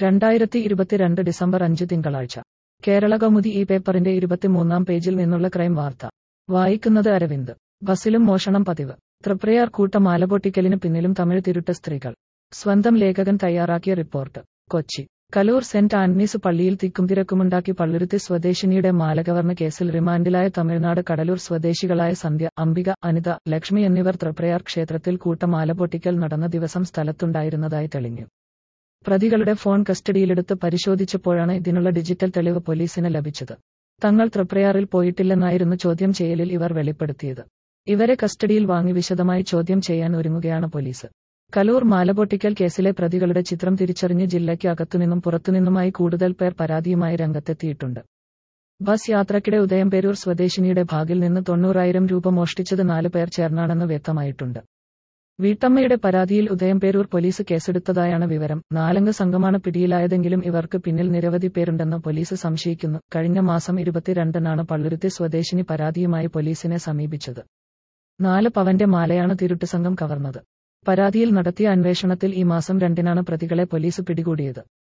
രണ്ടായിരത്തി ഇരുപത്തിരണ്ട് ഡിസംബർ അഞ്ച് തിങ്കളാഴ്ച കേരള കൗമുദി ഈ പേപ്പറിന്റെ ഇരുപത്തിമൂന്നാം പേജിൽ നിന്നുള്ള ക്രൈം വാർത്ത വായിക്കുന്നത് അരവിന്ദ് ബസിലും മോഷണം പതിവ് തൃപ്രയാർ കൂട്ട മാലപൊട്ടിക്കലിന് പിന്നിലും തമിഴ് തിരുട്ട സ്ത്രീകൾ സ്വന്തം ലേഖകൻ തയ്യാറാക്കിയ റിപ്പോർട്ട് കൊച്ചി കലൂർ സെന്റ് ആന്റണീസ് പള്ളിയിൽ തിക്കും തിരക്കുമുണ്ടാക്കി പള്ളുരുത്തി സ്വദേശിനിയുടെ മാലകവർണ്ണ കേസിൽ റിമാൻഡിലായ തമിഴ്നാട് കടലൂർ സ്വദേശികളായ സന്ധ്യ അംബിക അനിത ലക്ഷ്മി എന്നിവർ തൃപ്രയാർ ക്ഷേത്രത്തിൽ കൂട്ടമാല പൊട്ടിക്കൽ നടന്ന ദിവസം സ്ഥലത്തുണ്ടായിരുന്നതായി തെളിഞ്ഞു പ്രതികളുടെ ഫോൺ കസ്റ്റഡിയിലെടുത്ത് പരിശോധിച്ചപ്പോഴാണ് ഇതിനുള്ള ഡിജിറ്റൽ തെളിവ് പോലീസിന് ലഭിച്ചത് തങ്ങൾ തൃപ്രയാറിൽ പോയിട്ടില്ലെന്നായിരുന്നു ചോദ്യം ചെയ്യലിൽ ഇവർ വെളിപ്പെടുത്തിയത് ഇവരെ കസ്റ്റഡിയിൽ വാങ്ങി വിശദമായി ചോദ്യം ചെയ്യാൻ ഒരുങ്ങുകയാണ് പോലീസ് കലൂർ മാലപൊട്ടിക്കൽ കേസിലെ പ്രതികളുടെ ചിത്രം തിരിച്ചറിഞ്ഞ് ജില്ലയ്ക്ക് അകത്തുനിന്നും പുറത്തുനിന്നുമായി കൂടുതൽ പേർ പരാതിയുമായി രംഗത്തെത്തിയിട്ടുണ്ട് ബസ് യാത്രക്കിടെ ഉദയംപേരൂർ സ്വദേശിനിയുടെ ഭാഗിൽ നിന്ന് തൊണ്ണൂറായിരം രൂപ മോഷ്ടിച്ചത് നാല് പേർ ചേർന്നാണെന്ന് വ്യക്തമായിട്ടുണ്ട് വീട്ടമ്മയുടെ പരാതിയിൽ ഉദയംപേരൂർ പോലീസ് കേസെടുത്തതായാണ് വിവരം നാലംഗ സംഘമാണ് പിടിയിലായതെങ്കിലും ഇവർക്ക് പിന്നിൽ നിരവധി പേരുണ്ടെന്ന് പോലീസ് സംശയിക്കുന്നു കഴിഞ്ഞ മാസം ഇരുപത്തിരണ്ടിനാണ് പള്ളുരുത്തി സ്വദേശിനി പരാതിയുമായി പോലീസിനെ സമീപിച്ചത് നാല് പവന്റെ മാലയാണ് തിരുട്ട് സംഘം കവർന്നത് പരാതിയിൽ നടത്തിയ അന്വേഷണത്തിൽ ഈ മാസം രണ്ടിനാണ് പ്രതികളെ പോലീസ് പിടികൂടിയത്